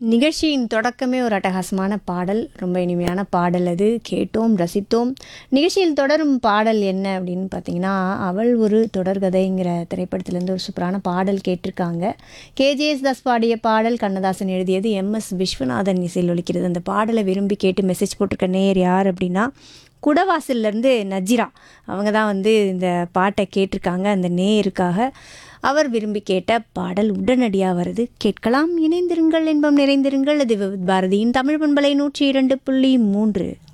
நிகழ்ச்சியின் தொடக்கமே ஒரு அட்டகாசமான பாடல் ரொம்ப இனிமையான பாடல் அது கேட்டோம் ரசித்தோம் நிகழ்ச்சியில் தொடரும் பாடல் என்ன அப்படின்னு பார்த்தீங்கன்னா அவள் ஒரு தொடர்கதைங்கிற திரைப்படத்திலேருந்து ஒரு சூப்பரான பாடல் கேட்டிருக்காங்க கேஜிஎஸ் தாஸ் பாடிய பாடல் கண்ணதாசன் எழுதியது எம்எஸ் விஸ்வநாதன் இசையில் ஒலிக்கிறது அந்த பாடலை விரும்பி கேட்டு மெசேஜ் போட்டிருக்க நேர் யார் அப்படின்னா குடவாசல்லேருந்து நஜிரா அவங்க தான் வந்து இந்த பாட்டை கேட்டிருக்காங்க அந்த நேயருக்காக அவர் விரும்பி கேட்ட பாடல் உடனடியாக வருது கேட்கலாம் இணைந்திருங்கள் இன்பம் நிறைந்திருங்கள் அது பாரதியின் தமிழ் பண்பலை நூற்றி இரண்டு புள்ளி மூன்று